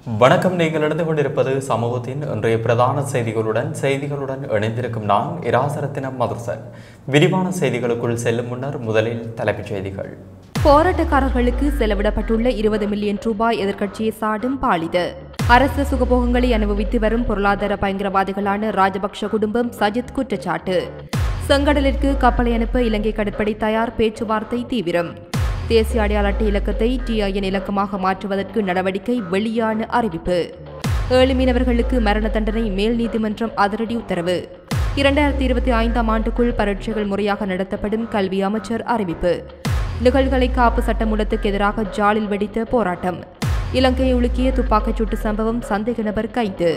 வணக்கம் நீங்கள் இணைந்து கொண்டிருப்பது சமூகத்தின் இன்றைய பிரதான செய்திகளுடன் செய்திகளுடன் இணைந்திருக்கும் நான் இராசரத்தினம் மதுசன் விரிவான செய்திகளுக்குள் செல்லும் முன்னர் முதலில் தலைப்புச் செய்திகள் போராட்டக்காரர்களுக்கு செலவிடப்பட்டுள்ள இருபது மில்லியன் ரூபாய் எதிர்க்கட்சியை சாடும் பாலிது அரசு சுகபோகங்களை அனுபவித்து வரும் பொருளாதார பயங்கரவாதிகளான ராஜபக்ஷ குடும்பம் சஜித் குற்றச்சாட்டு செங்கடலிற்கு கப்பலை அனுப்ப இலங்கை கடற்படை தயார் பேச்சுவார்த்தை தீவிரம் தேசிய அடையாள அட்டை இலக்கத்தை டிஐஎன் இலக்கமாக மாற்றுவதற்கு நடவடிக்கை வெளியான அறிவிப்பு ஏழு மீனவர்களுக்கு மரண தண்டனை மேல் நீதிமன்றம் அதிரடி உத்தரவு இரண்டாயிரத்தி இருபத்தி ஐந்தாம் ஆண்டுக்குள் பரீட்சைகள் முறையாக நடத்தப்படும் கல்வி அமைச்சர் அறிவிப்பு நிகழ்களை காப்பு சட்டமூலத்துக்கு எதிராக ஜாலில் வெடித்த போராட்டம் இலங்கையை உலுக்கிய துப்பாக்கிச் சூட்டு சம்பவம் சந்தேக நபர் கைது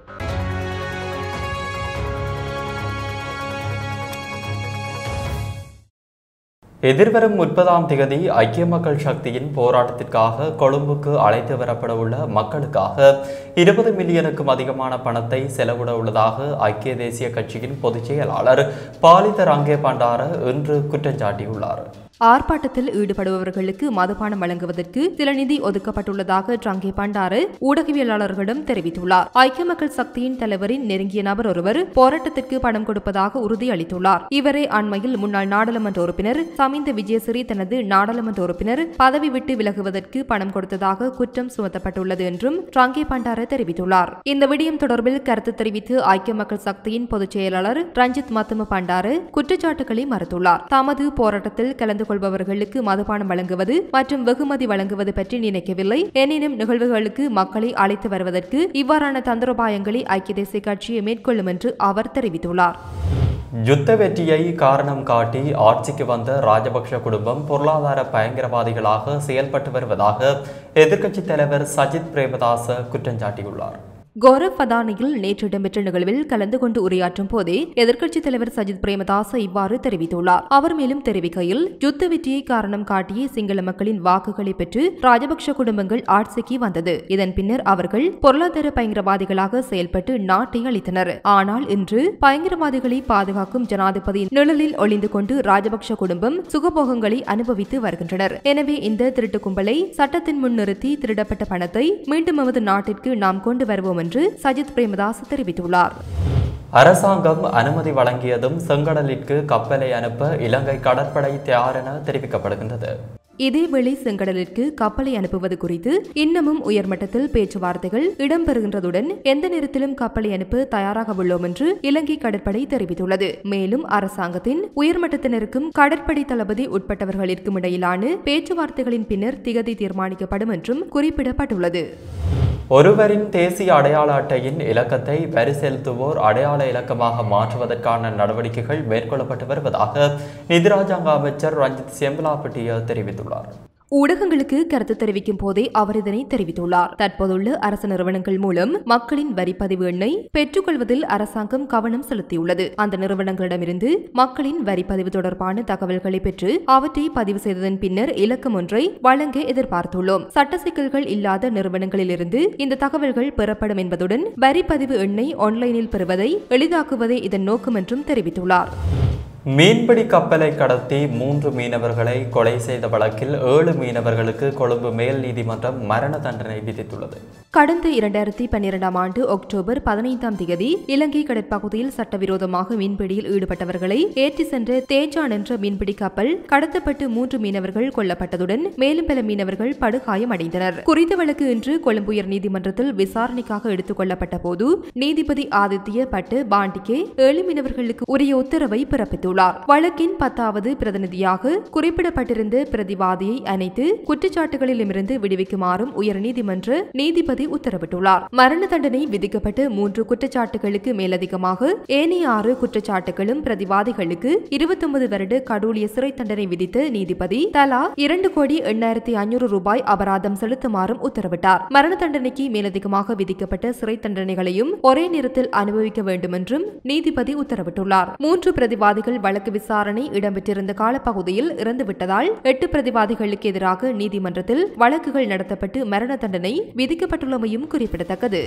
எதிர்வரும் முப்பதாம் திகதி ஐக்கிய மக்கள் சக்தியின் போராட்டத்திற்காக கொழும்புக்கு அழைத்து வரப்பட உள்ள மக்களுக்காக இருபது மில்லியனுக்கும் அதிகமான பணத்தை செலவிட உள்ளதாக ஐக்கிய தேசிய கட்சியின் பொதுச் செயலாளர் பாலித ரங்கே பண்டார இன்று குற்றம் சாட்டியுள்ளார் ஆர்ப்பாட்டத்தில் ஈடுபடுபவர்களுக்கு மதுபானம் வழங்குவதற்கு சில நிதி ஒதுக்கப்பட்டுள்ளதாக ட்ரங்கே பண்டாரு ஊடகவியலாளர்களிடம் தெரிவித்துள்ளார் ஐக்கிய மக்கள் சக்தியின் தலைவரின் நெருங்கிய நபர் ஒருவர் போராட்டத்திற்கு பணம் கொடுப்பதாக உறுதியளித்துள்ளார் இவரே அண்மையில் முன்னாள் நாடாளுமன்ற உறுப்பினர் சமிந்த விஜயசிறி தனது நாடாளுமன்ற உறுப்பினர் பதவி விட்டு விலகுவதற்கு பணம் கொடுத்ததாக குற்றம் சுமத்தப்பட்டுள்ளது என்றும் ட்ரங்கே பண்டார தெரிவித்துள்ளார் இந்த விடயம் தொடர்பில் கருத்து தெரிவித்து ஐக்கிய மக்கள் சக்தியின் பொதுச் செயலாளர் ரஞ்சித் மத்தும பண்டாரு குற்றச்சாட்டுகளை மறுத்துள்ளார் தமது போராட்டத்தில் கலந்து கொள்பவர்களுக்கு மதுபானம் வழங்குவது மற்றும் வெகுமதி வழங்குவது பற்றி நினைக்கவில்லை எனினும் நிகழ்வுகளுக்கு மக்களை அழைத்து வருவதற்கு இவ்வாறான தந்திரோபாயங்களை ஐக்கிய தேசிய கட்சியை மேற்கொள்ளும் என்று அவர் தெரிவித்துள்ளார் யுத்த வெற்றியை காரணம் காட்டி ஆட்சிக்கு வந்த ராஜபக்ஷ குடும்பம் பொருளாதார பயங்கரவாதிகளாக செயல்பட்டு வருவதாக எதிர்க்கட்சித் தலைவர் சஜித் பிரேமதாச குற்றம் சாட்டியுள்ளார் கௌரவ் பதானியில் நேற்று இடம்பெற்ற நிகழ்வில் கலந்து கொண்டு உரையாற்றும் போதே எதிர்க்கட்சித் தலைவர் சஜித் பிரேமதாச இவ்வாறு தெரிவித்துள்ளார் அவர் மேலும் தெரிவிக்கையில் யுத்த வெற்றியை காரணம் காட்டிய சிங்கள மக்களின் வாக்குகளை பெற்று ராஜபக்ஷ குடும்பங்கள் ஆட்சிக்கு வந்தது இதன் பின்னர் அவர்கள் பொருளாதார பயங்கரவாதிகளாக செயல்பட்டு நாட்டை அளித்தனர் ஆனால் இன்று பயங்கரவாதிகளை பாதுகாக்கும் ஜனாதிபதி நிழலில் ஒளிந்து கொண்டு ராஜபக்ஷ குடும்பம் சுகபோகங்களை அனுபவித்து வருகின்றனர் எனவே இந்த திருட்டு கும்பலை சட்டத்தின் முன் நிறுத்தி திருடப்பட்ட பணத்தை மீண்டும் நமது நாட்டிற்கு நாம் கொண்டு வருவோம் என்று சஜித் பிரேமதாஸ் தெரிவித்துள்ளார் அரசாங்கம் அனுமதி வழங்கியதும் செங்கடலிற்கு கப்பலை அனுப்ப இலங்கை கடற்படை தயார் என தெரிவிக்கப்படுகின்றது இதேவேளை செங்கடலிற்கு கப்பலை அனுப்புவது குறித்து இன்னமும் உயர்மட்டத்தில் பேச்சுவார்த்தைகள் இடம்பெறுகின்றதுடன் எந்த நேரத்திலும் கப்பலை அனுப்ப தயாராக உள்ளோம் என்று இலங்கை கடற்படை தெரிவித்துள்ளது மேலும் அரசாங்கத்தின் உயர்மட்டத்தினருக்கும் கடற்படை தளபதி உட்பட்டவர்களிற்கும் இடையிலான பேச்சுவார்த்தைகளின் பின்னர் திகதி தீர்மானிக்கப்படும் என்றும் குறிப்பிடப்பட்டுள்ளது ஒருவரின் தேசிய அடையாள அட்டையின் இலக்கத்தை வரி செலுத்துவோர் அடையாள இலக்கமாக மாற்றுவதற்கான நடவடிக்கைகள் மேற்கொள்ளப்பட்டு வருவதாக நிதிராஜாங்க அமைச்சர் ரஞ்சித் செம்பலாப்பட்டிய தெரிவித்துள்ளார் ஊடகங்களுக்கு கருத்து தெரிவிக்கும் போதே அவர் இதனை தெரிவித்துள்ளார் தற்போதுள்ள அரசு நிறுவனங்கள் மூலம் மக்களின் வரிப்பதிவு எண்ணை பெற்றுக்கொள்வதில் அரசாங்கம் கவனம் செலுத்தியுள்ளது அந்த நிறுவனங்களிடமிருந்து மக்களின் வரிப்பதிவு தொடர்பான தகவல்களை பெற்று அவற்றை பதிவு செய்ததன் பின்னர் இலக்கம் ஒன்றை வழங்க எதிர்பார்த்துள்ளோம் சட்ட சிக்கல்கள் இல்லாத நிறுவனங்களிலிருந்து இந்த தகவல்கள் பெறப்படும் என்பதுடன் வரிப்பதிவு எண்ணை ஆன்லைனில் பெறுவதை எளிதாக்குவதே இதன் நோக்கம் என்றும் தெரிவித்துள்ளார் மீன்பிடி கப்பலை கடத்தி மூன்று மீனவர்களை கொலை செய்த வழக்கில் ஏழு மீனவர்களுக்கு கொழும்பு மேல் நீதிமன்றம் மரண தண்டனை விதித்துள்ளது கடந்த இரண்டாயிரத்தி பன்னிரெண்டாம் ஆண்டு அக்டோபர் பதினைந்தாம் தேதி இலங்கை கடற்பகுதியில் சட்டவிரோதமாக மீன்பிடியில் ஈடுபட்டவர்களை ஏற்றி சென்ற தேஜான் என்ற மீன்பிடி கப்பல் கடத்தப்பட்டு மூன்று மீனவர்கள் கொல்லப்பட்டதுடன் மேலும் பல மீனவர்கள் படுகாயமடைந்தனர் குறித்த வழக்கு இன்று கொழும்பு உயர் நீதிமன்றத்தில் விசாரணைக்காக எடுத்துக் கொள்ளப்பட்ட போது நீதிபதி ஆதித்ய பட்டு பாண்டிகே ஏழு மீனவர்களுக்கு உரிய உத்தரவை பிறப்பித்துள்ளார் வழக்கின் பத்தாவது பிரதிநிதியாக குறிப்பிடப்பட்டிருந்த பிரதிவாதியை அனைத்து குற்றச்சாட்டுகளிலுமிருந்து விடுவிக்குமாறும் உயர்நீதிமன்ற நீதிபதி உத்தரவிட்டுள்ளார் மரண தண்டனை விதிக்கப்பட்ட மூன்று குற்றச்சாட்டுகளுக்கு மேலதிகமாக ஏனைய ஆறு குற்றச்சாட்டுகளும் பிரதிவாதிகளுக்கு இருபத்தொன்பது வருட கடூழிய சிறை தண்டனை விதித்த நீதிபதி தலா இரண்டு கோடி எண்ணாயிரத்தி ஐநூறு ரூபாய் அபராதம் செலுத்துமாறும் உத்தரவிட்டார் மரண தண்டனைக்கு மேலதிகமாக விதிக்கப்பட்ட சிறை தண்டனைகளையும் ஒரே நேரத்தில் அனுபவிக்க வேண்டும் என்றும் நீதிபதி உத்தரவிட்டுள்ளார் மூன்று பிரதிவாதிகள் வழக்கு விசாரணை இடம்பெற்றிருந்த காலப்பகுதியில் இறந்துவிட்டதால் எட்டு பிரதிவாதிகளுக்கு எதிராக நீதிமன்றத்தில் வழக்குகள் நடத்தப்பட்டு மரண தண்டனை விதிக்கப்பட்டுள்ளமையும் குறிப்பிடத்தக்கது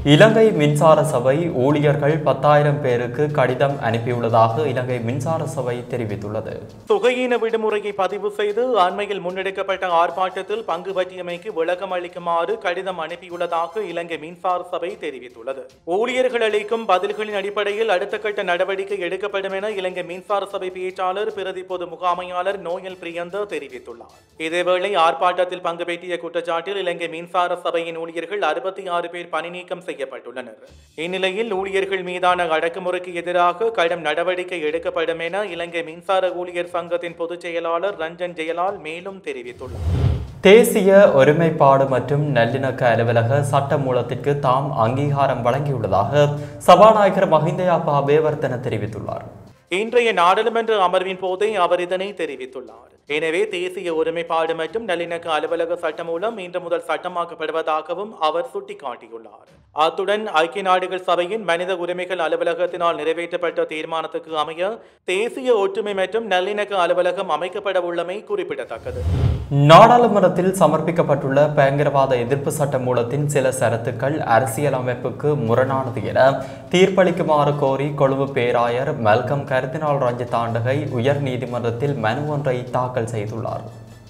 இலங்கை மின்சார சபை ஊழியர்கள் பத்தாயிரம் பேருக்கு கடிதம் அனுப்பியுள்ளதாக இலங்கை மின்சார சபை தெரிவித்துள்ளது சுகையீன விடுமுறையை பதிவு செய்து அண்மையில் முன்னெடுக்கப்பட்ட ஆர்ப்பாட்டத்தில் பங்கு பற்றியமைக்கு விளக்கம் அளிக்குமாறு கடிதம் அனுப்பியுள்ளதாக இலங்கை மின்சார சபை தெரிவித்துள்ளது ஊழியர்கள் அளிக்கும் பதில்களின் அடிப்படையில் அடுத்த கட்ட நடவடிக்கை எடுக்கப்படும் என இலங்கை மின்சார சபை பேச்சாளர் பிரதி பொது முகாமையாளர் நோயல் பிரியந்த தெரிவித்துள்ளார் இதேவேளை ஆர்ப்பாட்டத்தில் பங்கு பெற்றிய குற்றச்சாட்டில் இலங்கை மின்சார சபையின் ஊழியர்கள் அறுபத்தி ஆறு பேர் பணி நீக்கம் செய்யப்பட்டுள்ளனர் இந்நிலையில் ஊழியர்கள் மீதான அடக்குமுறைக்கு எதிராக கடும் நடவடிக்கை எடுக்கப்படும் என இலங்கை மின்சார ஊழியர் சங்கத்தின் பொதுச் செயலாளர் ரஞ்சன் ஜெயலால் மேலும் தெரிவித்துள்ளார் தேசிய ஒருமைப்பாடு மற்றும் நல்லிணக்க அலுவலக சட்ட மூலத்திற்கு தாம் அங்கீகாரம் வழங்கியுள்ளதாக சபாநாயகர் மஹிந்தயாப்பா அபேவர்தன தெரிவித்துள்ளார் இன்றைய நாடாளுமன்ற அமர்வின் போதே அவர் இதனை தெரிவித்துள்ளார் எனவே தேசிய ஒருமைப்பாடு மற்றும் நல்லிணக்க அலுவலக சட்டம் மூலம் இன்று முதல் சட்டமாக்கப்படுவதாகவும் அவர் சுட்டிக்காட்டியுள்ளார் அத்துடன் ஐக்கிய நாடுகள் சபையின் மனித உரிமைகள் அலுவலகத்தினால் நிறைவேற்றப்பட்ட தீர்மானத்துக்கு அமைய தேசிய ஒற்றுமை மற்றும் நல்லிணக்க அலுவலகம் அமைக்கப்பட உள்ளமை குறிப்பிடத்தக்கது நாடாளுமன்றத்தில் சமர்ப்பிக்கப்பட்டுள்ள பயங்கரவாத எதிர்ப்பு சட்ட மூலத்தின் சில சரத்துக்கள் அரசியலமைப்புக்கு முரணானது என தீர்ப்பளிக்குமாறு கோரி கொழும்பு பேராயர் மல்கம் கருத்தினால் ரஞ்சித் ஆண்டகை உயர் நீதிமன்றத்தில் மனு ஒன்றை தாக்கல் செய்துள்ளார்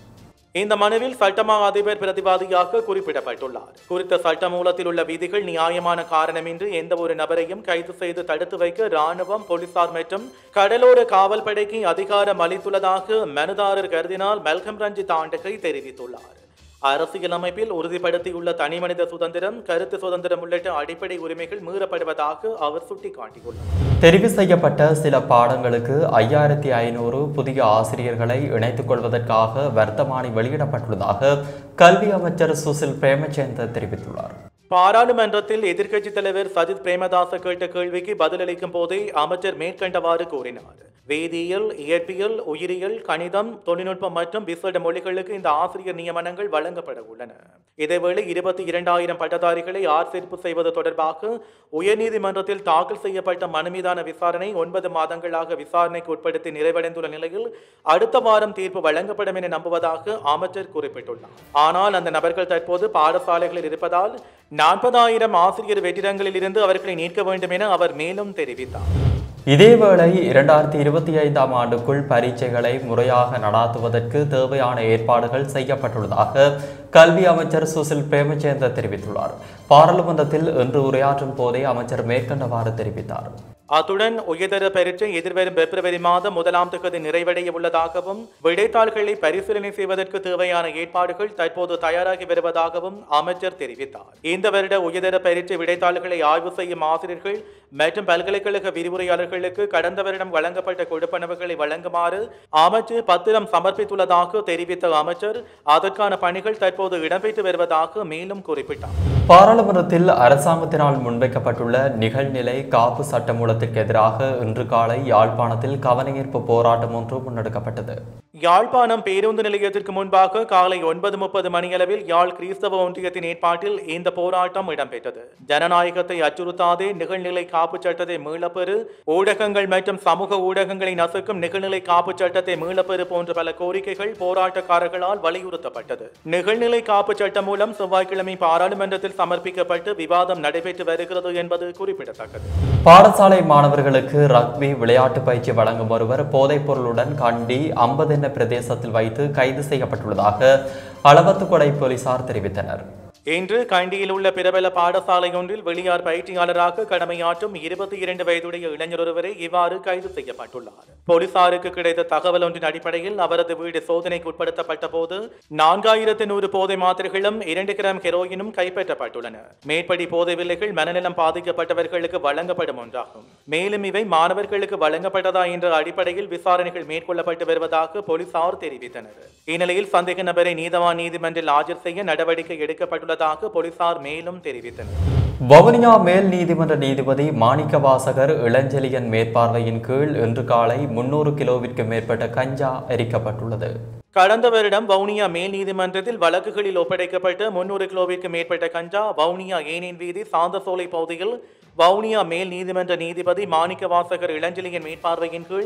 இந்த மனுவில் சட்டமா அதிபர் பிரதிவாதியாக குறிப்பிடப்பட்டுள்ளார் குறித்த சட்ட மூலத்தில் உள்ள விதிகள் நியாயமான காரணமின்றி எந்த ஒரு நபரையும் கைது செய்து தடுத்து வைக்க ராணுவம் போலீசார் மற்றும் கடலோர காவல் படைக்கு அதிகாரம் அளித்துள்ளதாக மனுதாரர் கருதினால் மெல்கம் ரஞ்சித் ஆண்டகை தெரிவித்துள்ளார் அரசியலமைப்பில் உறுதிப்படுத்தியுள்ள தனிமனித சுதந்திரம் கருத்து சுதந்திரம் உள்ளிட்ட அடிப்படை உரிமைகள் மீறப்படுவதாக அவர் சுட்டிக்காட்டியுள்ளார் தெரிவு செய்யப்பட்ட சில பாடங்களுக்கு ஐயாயிரத்தி ஐநூறு புதிய ஆசிரியர்களை இணைத்துக் கொள்வதற்காக வர்த்தமானி வெளியிடப்பட்டுள்ளதாக கல்வி அமைச்சர் சுசில் பிரேமச்சந்திர தெரிவித்துள்ளார் பாராளுமன்றத்தில் எதிர்க்கட்சித் தலைவர் சஜித் பிரேமதாச கேட்ட கேள்விக்கு பதிலளிக்கும் போதே அமைச்சர் மேற்கண்டவாறு கூறினார் வேதியியல் இயற்பியல் உயிரியல் கணிதம் தொழில்நுட்பம் மற்றும் விசேட மொழிகளுக்கு இந்த ஆசிரியர் நியமனங்கள் வழங்கப்பட உள்ளன இதேவேளை இருபத்தி இரண்டாயிரம் பட்டதாரிகளை ஆட்சேர்ப்பு செய்வது தொடர்பாக உயர்நீதிமன்றத்தில் தாக்கல் செய்யப்பட்ட மனு மீதான விசாரணை ஒன்பது மாதங்களாக விசாரணைக்கு உட்படுத்தி நிறைவடைந்துள்ள நிலையில் அடுத்த வாரம் தீர்ப்பு வழங்கப்படும் என நம்புவதாக அமைச்சர் குறிப்பிட்டுள்ளார் ஆனால் அந்த நபர்கள் தற்போது பாடசாலைகளில் இருப்பதால் நாற்பதாயிரம் ஆசிரியர் வெற்றிடங்களில் இருந்து அவர்களை நீக்க வேண்டும் என அவர் மேலும் தெரிவித்தார் இதேவேளை இரண்டாயிரத்தி இருபத்தி ஐந்தாம் ஆண்டுக்குள் பரீட்சைகளை முறையாக நடாத்துவதற்கு தேவையான ஏற்பாடுகள் செய்யப்பட்டுள்ளதாக கல்வி அமைச்சர் சுசில் பிரேமச்சந்திர தெரிவித்துள்ளார் பாராளுமன்றத்தில் இன்று உரையாற்றும் போதே அமைச்சர் மேற்கண்டவாறு தெரிவித்தார் அத்துடன் உயர்தர பரீட்சை எதிர்வரும் பிப்ரவரி மாதம் முதலாம் தேதி நிறைவடைய உள்ளதாகவும் விடைத்தாள்களை பரிசீலனை செய்வதற்கு தேவையான ஏற்பாடுகள் தற்போது தயாராகி வருவதாகவும் அமைச்சர் தெரிவித்தார் இந்த வருட உயர்தர பரீட்சை விடைத்தாள்களை ஆய்வு செய்யும் ஆசிரியர்கள் மற்றும் பல்கலைக்கழக விரிவுரையாளர்களுக்கு கடந்த வருடம் வழங்கப்பட்ட கொடுப்பனவுகளை வழங்குமாறு அமைச்சர் பத்திரம் சமர்ப்பித்துள்ளதாக தெரிவித்த அமைச்சர் அதற்கான பணிகள் தற்போது இடம்பெற்று வருவதாக மேலும் குறிப்பிட்டார் பாராளுமன்றத்தில் அரசாங்கத்தினால் முன்வைக்கப்பட்டுள்ள நிகழ்நிலை காப்பு சட்டமூலத்திற்கு எதிராக இன்று காலை யாழ்ப்பாணத்தில் கவனஈர்ப்பு போராட்டம் ஒன்று முன்னெடுக்கப்பட்டது யாழ்ப்பாணம் பேருந்து நிலையத்திற்கு முன்பாக காலை ஒன்பது முப்பது மணியளவில் யாழ் கிறிஸ்தவ ஒன்றியத்தின் ஏற்பாட்டில் இந்த போராட்டம் இடம்பெற்றது ஜனநாயகத்தை அச்சுறுத்தாதே நிகழ்நிலை காப்பு சட்டத்தை மீளப்பெறு ஊடகங்கள் மற்றும் சமூக ஊடகங்களை நசுக்கும் நிகழ்நிலை காப்பு சட்டத்தை மீளப்பெறு போன்ற பல கோரிக்கைகள் போராட்டக்காரர்களால் வலியுறுத்தப்பட்டது நிகழ்நிலை காப்பு சட்டம் மூலம் செவ்வாய்க்கிழமை பாராளுமன்றத்தில் சமர்ப்பிக்கப்பட்டு விவாதம் நடைபெற்று வருகிறது என்பது குறிப்பிடத்தக்கது பாடசாலை மாணவர்களுக்கு ரக்பி விளையாட்டு பயிற்சி வழங்கும் ஒருவர் போதைப் பொருளுடன் கண்டி அம்பதென்ன பிரதேசத்தில் வைத்து கைது செய்யப்பட்டுள்ளதாக அளவத்துக்கொடை போலீசார் தெரிவித்தனர் இன்று கண்டியில் உள்ள பிரபல பாடசாலை ஒன்றில் வெளியார் பயிற்சியாளராக கடமையாற்றும் இருபத்தி இரண்டு வயதுடைய இளைஞர் ஒருவரை இவ்வாறு கைது செய்யப்பட்டுள்ளார் போலீசாருக்கு கிடைத்த தகவல் ஒன்றின் அடிப்படையில் அவரது வீடு சோதனைக்கு உட்படுத்தப்பட்ட போது நான்காயிரத்து நூறு போதை மாத்திரைகளும் இரண்டு கிராம் ஹெரோயினும் கைப்பற்றப்பட்டுள்ளன மேற்படி போதை வில்லைகள் மனநலம் பாதிக்கப்பட்டவர்களுக்கு வழங்கப்படும் ஒன்றாகும் மேலும் இவை மாணவர்களுக்கு வழங்கப்பட்டதா என்ற அடிப்படையில் விசாரணைகள் மேற்கொள்ளப்பட்டு வருவதாக போலீசார் தெரிவித்தனர் இந்நிலையில் சந்தேக நபரை நீதவான் நீதிமன்றில் ஆஜர் செய்ய நடவடிக்கை எடுக்கப்பட்டுள்ளதாக போலீசார் மேலும் தெரிவித்தனர் வவுனியா மேல் நீதிமன்ற நீதிபதி மாணிக்க வாசகர் இளஞ்செலியன் மேற்பார்வையின் கீழ் இன்று காலை முன்னூறு கிலோவிற்கு மேற்பட்ட கஞ்சா எரிக்கப்பட்டுள்ளது கடந்த வருடம் வவுனியா மேல் நீதிமன்றத்தில் வழக்குகளில் ஒப்படைக்கப்பட்ட முன்னூறு கிலோவிற்கு மேற்பட்ட கஞ்சா வவுனியா ஏனின் வீதி சாந்தசோலை பகுதியில் வவுனியா மேல் நீதிமன்ற நீதிபதி மாணிக்க வாசகர் இளஞ்செலியன் மேற்பார்வையின் கீழ்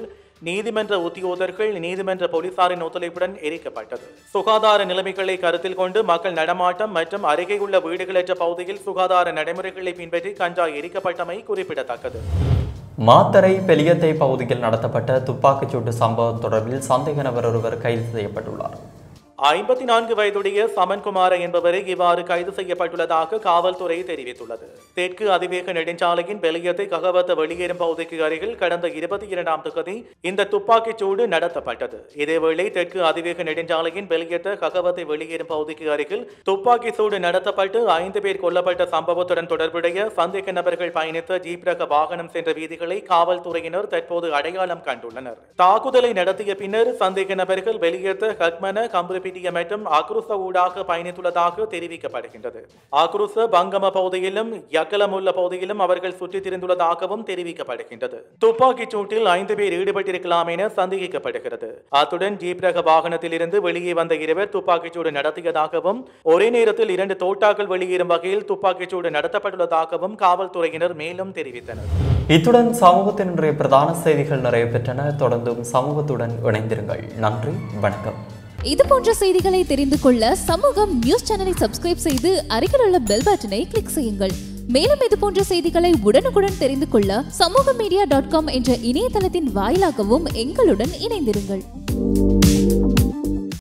நீதிமன்ற உத்தியோகர்கள் நீதிமன்ற போலீசாரின் ஒத்துழைப்புடன் எரிக்கப்பட்டது சுகாதார நிலைமைகளை கருத்தில் கொண்டு மக்கள் நடமாட்டம் மற்றும் அருகே உள்ள வீடுகளற்ற பகுதியில் சுகாதார நடைமுறைகளை பின்பற்றி கஞ்சா எரிக்கப்பட்டமை குறிப்பிடத்தக்கது மாத்தரை பெலியத்தை பகுதியில் நடத்தப்பட்ட துப்பாக்கிச்சூட்டு சம்பவம் தொடர்பில் சந்தேக நபர் ஒருவர் கைது செய்யப்பட்டுள்ளார் ஐம்பத்தி நான்கு வயதுடைய சமன்குமார என்பவரை இவ்வாறு கைது செய்யப்பட்டுள்ளதாக காவல்துறை தெரிவித்துள்ளது தெற்கு அதிவேக நெடுஞ்சாலையின் பெலியத்தை ககவத்த வெளியேறும் பகுதிக்கு அருகில் கடந்த இருபத்தி இரண்டாம் தேதி இந்த துப்பாக்கிச் சூடு நடத்தப்பட்டது இதேவேளை தெற்கு அதிவேக நெடுஞ்சாலையின் பெலியத்த ககவத்தை வெளியேறும் பகுதிக்கு அருகில் துப்பாக்கி சூடு நடத்தப்பட்டு ஐந்து பேர் கொல்லப்பட்ட சம்பவத்துடன் தொடர்புடைய சந்தேக நபர்கள் பயணித்த ஜீப் ரக வாகனம் சென்ற வீதிகளை காவல்துறையினர் தற்போது அடையாளம் கண்டுள்ளனர் தாக்குதலை நடத்திய பின்னர் சந்தேக நபர்கள் வெளியேற்ற கக்மன கம்பு பிடிய மற்றும் அக்ருச ஊடாக பயணித்துள்ளதாக தெரிவிக்கப்படுகின்றது அக்ருச பங்கம பகுதியிலும் யக்கலமுள்ள பகுதியிலும் அவர்கள் சுற்றித் திரிந்துள்ளதாகவும் தெரிவிக்கப்படுகின்றது துப்பாக்கிச் சூட்டில் ஐந்து பேர் ஈடுபட்டிருக்கலாம் என சந்தேகிக்கப்படுகிறது அத்துடன் ஜீப் ரக வாகனத்தில் இருந்து வெளியே வந்த இருவர் துப்பாக்கிச் சூடு நடத்தியதாகவும் ஒரே நேரத்தில் இரண்டு தோட்டாக்கள் வெளியேறும் வகையில் துப்பாக்கிச் சூடு நடத்தப்பட்டுள்ளதாகவும் காவல்துறையினர் மேலும் தெரிவித்தனர் இத்துடன் சமூகத்தின் இன்றைய பிரதான செய்திகள் நிறைவு பெற்றன தொடர்ந்தும் சமூகத்துடன் இணைந்திருங்கள் நன்றி வணக்கம் இது போன்ற செய்திகளை தெரிந்து கொள்ள சமூகம் நியூஸ் சேனலை சப்ஸ்கிரைப் செய்து அருகில் உள்ள பெல் பட்டனை கிளிக் செய்யுங்கள் மேலும் இது போன்ற செய்திகளை உடனுக்குடன் தெரிந்து கொள்ள சமூக மீடியா டாட் காம் என்ற இணையதளத்தின் வாயிலாகவும் எங்களுடன் இணைந்திருங்கள்